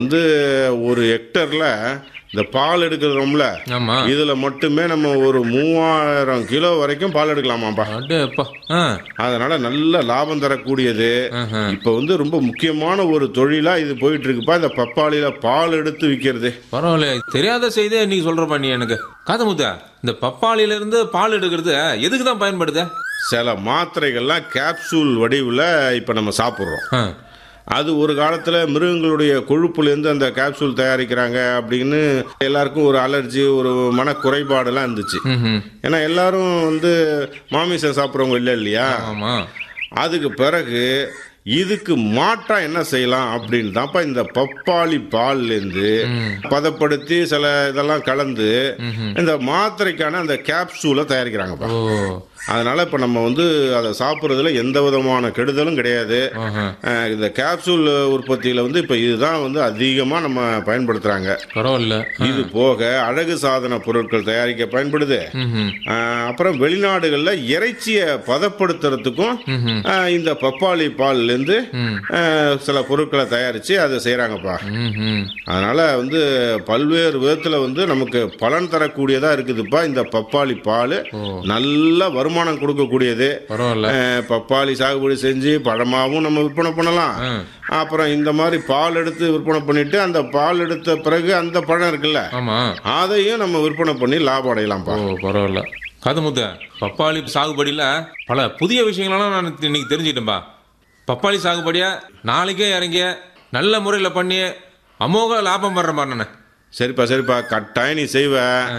வந்து ஒரு ஹெக்டர்ல இந்த பால் எடுக்கிறோம்ல ஆமா இதுல மட்டுமே நம்ம ஒரு மூவாயிரம் கிலோ வரைக்கும் பால் எடுக்கலாமாப்பா அடேப்பா ஆ அதனால நல்ல லாபம் தரக்கூடியது ஆஹா. இப்ப வந்து ரொம்ப முக்கியமான ஒரு தொழிலா இது போயிட்டு இருக்குப்பா இந்த பப்பாளியில பால் எடுத்து விற்கிறது பரவாயில்ல தெரியாத செய்தியை நீ சொல்றப்பா நீ எனக்கு காதமுத்தா இந்த பப்பாளியில இருந்து பால் எடுக்கிறது எதுக்கு தான் பயன்படுது சில மாத்திரைகள்லாம் கேப்சூல் வடிவில் இப்போ நம்ம சாப்பிட்றோம் ஆ, அது ஒரு காலத்தில் மிருகங்களுடைய கொழுப்புலேருந்து அந்த கேப்சூல் தயாரிக்கிறாங்க அப்படின்னு எல்லாருக்கும் ஒரு அலர்ஜி ஒரு மன குறைபாடெல்லாம் இருந்துச்சு ம்ஹும். ஏன்னா எல்லாரும் வந்து மாமிசம் சாப்பிட்றவங்க இல்லை இல்லையா ஆமா அதுக்கு பிறகு இதுக்கு மாற்றா என்ன செய்யலாம் அப்படின்னு தான்ப்பா இந்த பப்பாளி பால்லேருந்து பதப்படுத்தி சில இதெல்லாம் கலந்து இந்த மாத்திரைக்கான அந்த கேப்சூலை தயாரிக்கிறாங்கப்பா ஓ அதனால இப்போ நம்ம வந்து அதை சாப்பிட்றதுல எந்த விதமான கெடுதலும் கிடையாது ஆஹா. அஹ் இந்த கேப்சூல் உற்பத்தியில் வந்து இப்போ இதுதான் வந்து அதிகமாக நம்ம பயன்படுத்துகிறாங்க பரவாயில்ல இது போக அழகு சாதன பொருட்கள் தயாரிக்க பயன்படுது ம்ஹும். அஹ் அப்புறம் வெளிநாடுகளில் இறைச்சியை பதப்படுத்துறதுக்கும் அஹ் இந்த பப்பாளி பால்லேருந்து அஹ் சில பொருட்களை தயாரித்து அதை செய்கிறாங்கப்பா ம்ஹும். அதனால வந்து பல்வேறு விதத்தில் வந்து நமக்கு பலன் தரக்கூடியதாக இருக்குதுப்பா இந்த பப்பாளி பால் நல்ல வருமானம் கொடுக்கக்கூடியது பரவாயில்ல அஹ் பப்பாளி சாகுபடி செஞ்சு பழமாவும் நம்ம விற்பனை பண்ணலாம் ஆ. அப்புறம் இந்த மாதிரி பால் எடுத்து விற்பனை பண்ணிட்டு அந்த பால் எடுத்த பிறகு அந்த பழம் இருக்குல்ல ஆமா அதையும் நம்ம விற்பனை பண்ணி லாபம் அடையலாம்ப்பா ஓ பரவாயில்ல காதமுத்த பப்பாளி சாகுபடியில பல புதிய விஷயங்களெல்லாம் நான் இன்னைக்கு தெரிஞ்சுக்கிட்டேன்பா பப்பாளி சாகுபடியா நாளைக்கே இறங்கிய நல்ல முறையில் பண்ணி அமோக லாபம் பண்ற மாதிரி நான் சரிப்பா சரிப்பா கட்டாயம் நீ செய்வ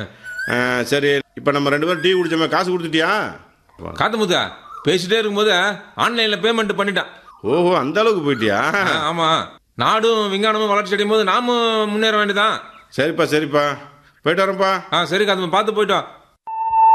அஹ் சரி இப்போ நம்ம ரெண்டு பேரும் டீ குடிச்சோமே காசு கொடுத்துட்டியா காத்தமுத்தா பேசிட்டே இருக்கும்போது ஆன்லைன்ல பேமெண்ட் பண்ணிட்டான் ஓஹோ அந்த அளவுக்கு போயிட்டியா ஆ, ஆமா நாடும் விஞ்ஞானமும் வளர்ச்சி அடையும் போது நாமும் முன்னேற வேண்டியதான் சரிப்பா சரிப்பா போயிட்டு வரேன்ப்பா ஆ சரி காத்தம் பார்த்து போயிட்டோம்